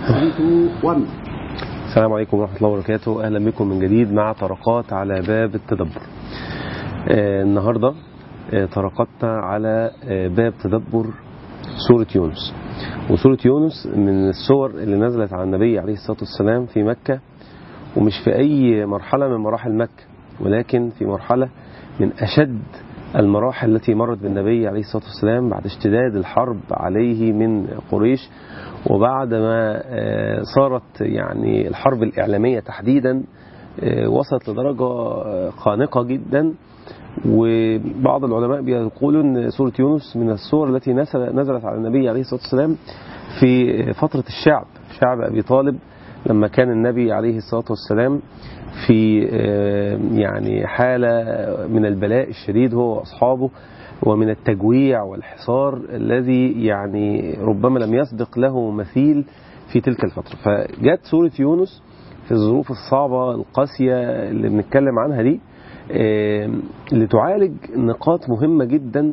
1 السلام عليكم ورحمة الله وبركاته أهلا بكم من جديد مع طرقات على باب التدبر آه النهاردة آه طرقاتنا على آه باب تدبر سورة يونس وسورة يونس من السور اللي نزلت على النبي عليه الصلاة والسلام في مكة ومش في أي مرحلة من مراحل مكة ولكن في مرحلة من أشد المراحل التي مرت بالنبي عليه الصلاة والسلام بعد اشتداد الحرب عليه من قريش وبعد ما صارت يعني الحرب الإعلامية تحديدا وصلت لدرجة خانقة جدا وبعض العلماء بيقولوا ان سورة يونس من السور التي نزلت على النبي عليه الصلاة والسلام في فترة الشعب شعب أبي طالب لما كان النبي عليه الصلاة والسلام في يعني حالة من البلاء الشديد هو وأصحابه ومن التجويع والحصار الذي يعني ربما لم يسبق له مثيل في تلك الفترة فجاءت سورة يونس في الظروف الصعبة القاسية اللي بنتكلم عنها دي لتعالج نقاط مهمة جدا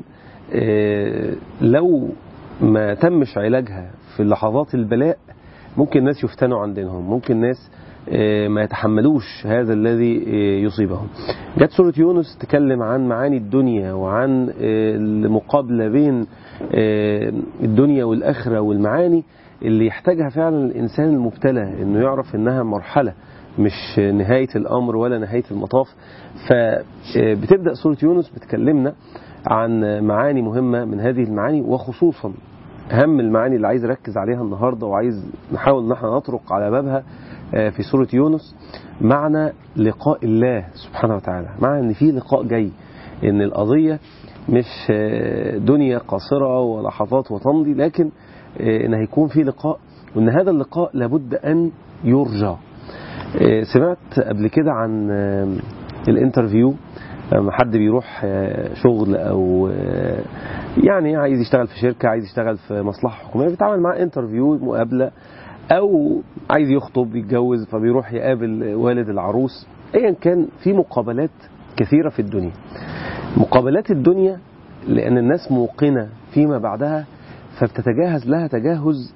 لو ما تمش علاجها في لحظات البلاء ممكن الناس يفتنوا عن دينهم ممكن الناس ما يتحملوش هذا الذي يصيبهم جت سورة يونس تكلم عن معاني الدنيا وعن المقابلة بين الدنيا والآخرة والمعاني اللي يحتاجها فعلا الإنسان المبتلى إنه يعرف إنها مرحلة مش نهاية الأمر ولا نهاية المطاف فبتبدأ سورة يونس بتكلمنا عن معاني مهمة من هذه المعاني وخصوصا أهم المعاني اللي عايز أركز عليها النهاردة وعايز نحاول إن احنا نطرق على بابها في سورة يونس معنى لقاء الله سبحانه وتعالى معنى ان في لقاء جاي ان القضية مش دنيا قاصرة ولحظات وتمضي لكن ان هيكون في لقاء وان هذا اللقاء لابد ان يرجى سمعت قبل كده عن الانترفيو لما حد بيروح شغل او يعني عايز يشتغل في شركة عايز يشتغل في مصلحة حكومية بيتعامل معاه انترفيو مقابلة او عايز يخطب يتجوز فبيروح يقابل والد العروس ايا كان في مقابلات كثيرة في الدنيا مقابلات الدنيا لان الناس موقنة فيما بعدها فبتتجهز لها تجهز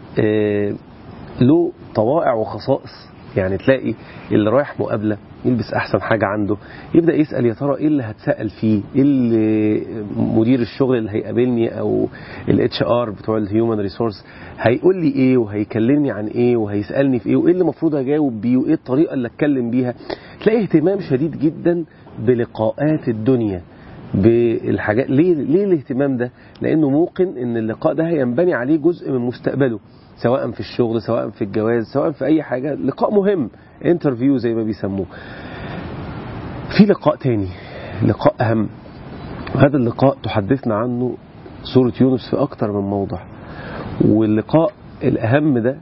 له طوائع وخصائص يعني تلاقي اللي رايح مقابلة يلبس احسن حاجة عنده يبدأ يسأل يا ترى ايه اللي هتسأل فيه ايه اللي مدير الشغل اللي هيقابلني او الاتش ار بتوع الهيومن ريسورس هيقول لي ايه وهيكلمني عن ايه وهيسألني في ايه وايه اللي المفروض اجاوب بيه وايه الطريقة اللي اتكلم بيها تلاقي اهتمام شديد جدا بلقاءات الدنيا بالحاجات ليه ليه الاهتمام ده لانه موقن ان اللقاء ده هينبني عليه جزء من مستقبله سواء في الشغل سواء في الجواز سواء في اي حاجة لقاء مهم انترفيو زي ما بيسموه في لقاء تاني لقاء أهم هذا اللقاء تحدثنا عنه سورة يونس في أكتر من موضع واللقاء الأهم ده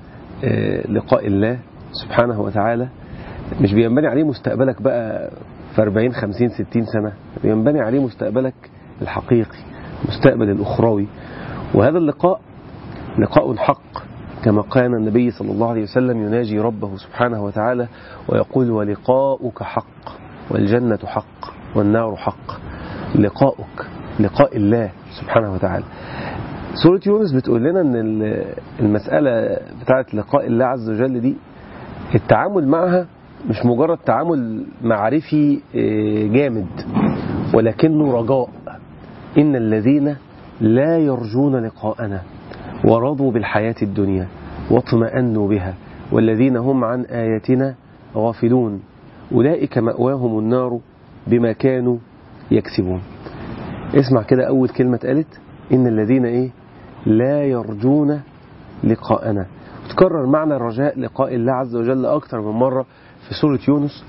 لقاء الله سبحانه وتعالى مش بينبني عليه مستقبلك بقى في 40 50 60 سنة بينبني عليه مستقبلك الحقيقي المستقبل الأخروي وهذا اللقاء لقاء حق كما كان النبي صلى الله عليه وسلم يناجي ربه سبحانه وتعالى ويقول ولقاؤك حق والجنة حق والنار حق لقاؤك لقاء الله سبحانه وتعالى سورة يونس بتقول لنا ان المسألة بتاعت لقاء الله عز وجل دي التعامل معها مش مجرد تعامل معرفي جامد ولكنه رجاء إن الذين لا يرجون لقاءنا ورضوا بالحياة الدنيا واطمأنوا بها والذين هم عن آياتنا غافلون أولئك مأواهم النار بما كانوا يكسبون اسمع كده أول كلمة قالت إن الذين إيه لا يرجون لقاءنا تكرر معنى الرجاء لقاء الله عز وجل أكثر من مرة في سورة يونس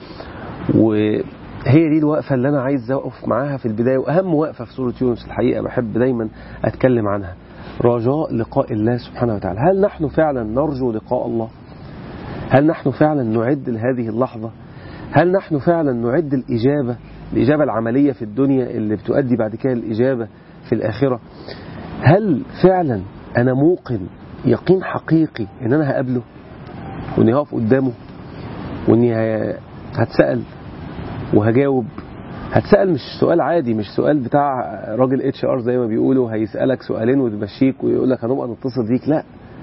وهي دي الوقفة اللي أنا عايز أقف معاها في البداية وأهم وقفة في سورة يونس الحقيقة بحب دايما أتكلم عنها رجاء لقاء الله سبحانه وتعالى هل نحن فعلا نرجو لقاء الله هل نحن فعلا نعد لهذه اللحظة هل نحن فعلا نعد الإجابة الإجابة العملية في الدنيا اللي بتؤدي بعد كده الإجابة في الآخرة هل فعلا أنا موقن يقين حقيقي إن أنا هقابله وإني هقف قدامه وإني هتسأل وهجاوب هتسأل مش سؤال عادي مش سؤال بتاع راجل اتش ار زي ما بيقولوا هيسألك سؤالين وتمشيك ويقول لك هنبقى نتصل بيك لا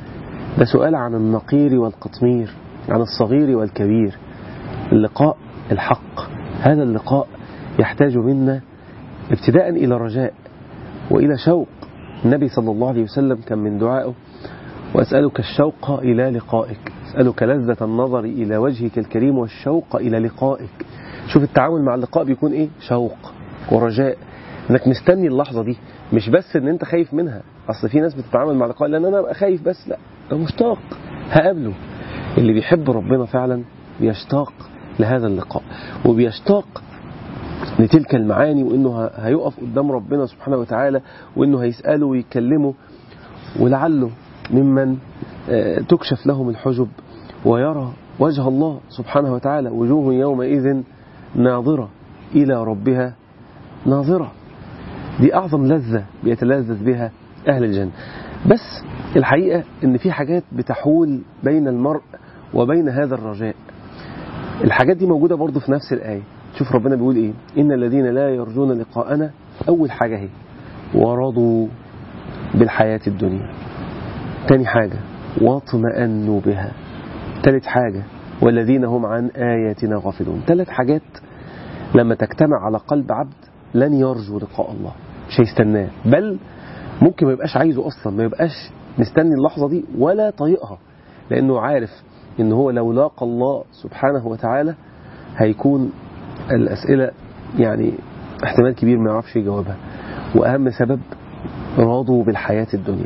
ده سؤال عن النقير والقطمير عن الصغير والكبير اللقاء الحق هذا اللقاء يحتاج منا ابتداء إلى رجاء وإلى شوق النبي صلى الله عليه وسلم كان من دعائه وأسألك الشوق إلى لقائك أسألك لذة النظر إلى وجهك الكريم والشوق إلى لقائك شوف التعامل مع اللقاء بيكون إيه شوق ورجاء انك مستني اللحظة دي مش بس ان انت خايف منها اصل في ناس بتتعامل مع اللقاء لان انا ابقى خايف بس لا انا مشتاق هقابله اللي بيحب ربنا فعلا بيشتاق لهذا اللقاء وبيشتاق لتلك المعاني وانه هيقف قدام ربنا سبحانه وتعالى وانه هيسأله ويكلمه ولعله ممن تكشف لهم الحجب ويرى وجه الله سبحانه وتعالى وجوه يومئذ ناظرة إلى ربها ناظرة دي أعظم لذة بيتلذذ بها أهل الجنة بس الحقيقة أن في حاجات بتحول بين المرء وبين هذا الرجاء الحاجات دي موجودة برضو في نفس الآية شوف ربنا بيقول إيه إن الذين لا يرجون لقاءنا أول حاجة هي ورضوا بالحياة الدنيا تاني حاجة واطمأنوا بها تالت حاجة والذين هم عن آياتنا غافلون تلات حاجات لما تجتمع على قلب عبد لن يرجو لقاء الله مش هيستناه بل ممكن ما يبقاش عايزه أصلا ما يبقاش مستني اللحظة دي ولا طايقها لأنه عارف إن هو لو لاقى الله سبحانه وتعالى هيكون الأسئلة يعني احتمال كبير ما يعرفش يجاوبها وأهم سبب راضوا بالحياة الدنيا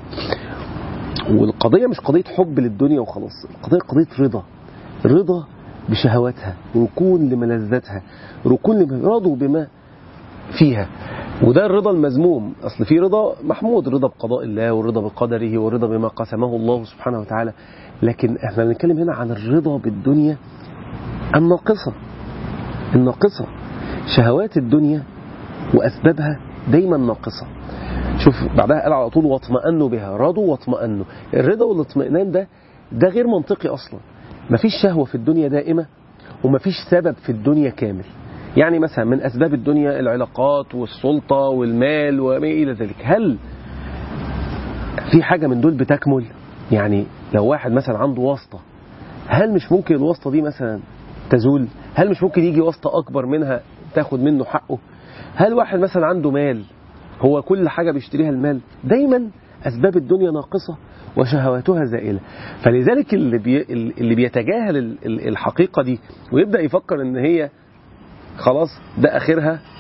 والقضية مش قضية حب للدنيا وخلاص القضية قضية رضا رضا بشهواتها ركون لملذاتها ركون لما راضوا بما فيها وده الرضا المذموم أصل في رضا محمود رضا بقضاء الله والرضا بقدره والرضا بما قسمه الله سبحانه وتعالى لكن احنا بنتكلم هنا عن الرضا بالدنيا الناقصة الناقصة شهوات الدنيا وأسبابها دايما ناقصة شوف بعدها قال على طول واطمأنوا بها رضوا واطمأنوا الرضا والاطمئنان ده ده غير منطقي أصلا مفيش شهوة في الدنيا دائمة ومفيش سبب في الدنيا كامل يعني مثلا من أسباب الدنيا العلاقات والسلطة والمال وما إلى ذلك هل في حاجة من دول بتكمل يعني لو واحد مثلا عنده واسطة هل مش ممكن الواسطة دي مثلا تزول هل مش ممكن يجي واسطة أكبر منها تاخد منه حقه هل واحد مثلا عنده مال هو كل حاجة بيشتريها المال دايما أسباب الدنيا ناقصة وشهواتها زائلة فلذلك اللي, بي اللي بيتجاهل الحقيقة دي ويبدأ يفكر ان هي خلاص ده آخرها